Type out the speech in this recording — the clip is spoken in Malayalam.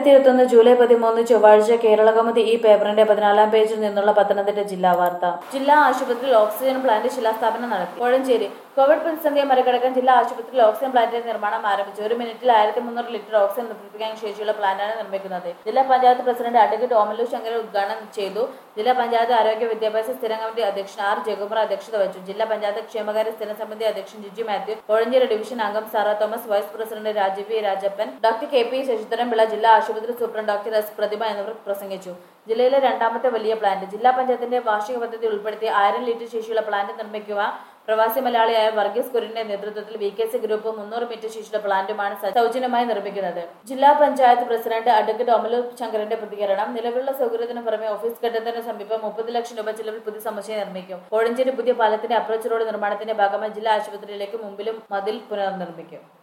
രണ്ടായിരത്തി ഇരുപത്തൊന്ന് ജൂലൈ പതിമൂന്ന് ചൊവ്വാഴ്ച കേരളകൗമുദി ഈ പേപ്പറിന്റെ പതിനാലാം പേജിൽ നിന്നുള്ള പത്തനംതിട്ട ജില്ലാ വാർത്ത ജില്ലാ ആശുപത്രിയിൽ ഓക്സിജൻ പ്ലാന്റ് ശിലാസ്ഥാപനം നടത്തി കോഴഞ്ചേരി കോവിഡ് പ്രതിസന്ധിയെ മറികടക്കാൻ ജില്ലാ ആശുപത്രിയിൽ ഓക്സിജൻ പ്ലാന്റിന്റെ നിർമ്മാണം ആരംഭിച്ചു ഒരു മിനിറ്റിൽ ആയിരത്തി മുന്നൂറ് ലിറ്റർ ഓക്സിജൻ നിർമ്മിക്കാൻ ശേഷിയുള്ള പ്ലാന്റാണ് നിർമ്മിക്കുന്നത് ജില്ലാ പഞ്ചായത്ത് പ്രസിഡന്റ് അഡ്വക്കേറ്റ് ഓമലു ശങ്കരൻ ഉദ്ഘാടനം ചെയ്തു ജില്ലാ പഞ്ചായത്ത് ആരോഗ്യ വിദ്യാഭ്യാസ സ്ഥിരം കമ്മിറ്റി അധ്യക്ഷൻ ആർ ജയകുമാർ അധ്യക്ഷത വഹിച്ചു ജില്ലാ പഞ്ചായത്ത് ക്ഷേമകാര്യ സ്ഥിരം സമിതി അധ്യക്ഷൻ ജിജി മാത്യു കോഴഞ്ചേരി ഡിവിഷൻ അംഗം Sara Thomas vice president Rajeev V Rajappan doctor K P Sasidharanpillai ജില്ലാ ആശുപത്രി സൂപ്രണ്ട് ഡോക്ടർ എസ് പ്രതിഭ എന്നിവർ പ്രസംഗിച്ചു ജില്ലയിലെ രണ്ടാമത്തെ വലിയ പ്ലാന്റ് ജില്ലാ പഞ്ചായത്തിന്റെ വാർഷിക പദ്ധതി ഉൾപ്പെടുത്തി ആയിരം ലിറ്റർ ശേഷിയുള്ള പ്ലാന്റ് നിർമ്മിക്കുക പ്രവാസി മലയാളിയായ വർഗീസ് കുര്യന്റെ നേതൃത്വത്തിൽ വി കെ സി ഗ്രൂപ്പ് മുന്നൂറ് മീറ്റർ ശേഷിയുള്ള പ്ലാന്റുമാണ് സ- സൗജന്യമായി നിർമ്മിക്കുന്നത് ജില്ലാ പഞ്ചായത്ത് പ്രസിഡന്റ് അഡ്വക്കേറ്റ് ഒമലു ശങ്കരന്റെ പ്രതികരണം നിലവിലുള്ള സൗകര്യത്തിന് പുറമെ ഓഫീസ് കെട്ടിടത്തിന് സമീപം മുപ്പത് ലക്ഷം രൂപ ചെലവിൽ പുതിയ സമുച്ചയം നിർമ്മിക്കും കോഴഞ്ചേരി പുതിയ പാലത്തിന്റെ അപ്രോച്ച് റോഡ് നിർമ്മാണത്തിന്റെ ഭാഗമായി ജില്ലാ ആശുപത്രിയിലേക്ക് മുമ്പിലും മതിൽ പുനർനിർമ്മിക്കും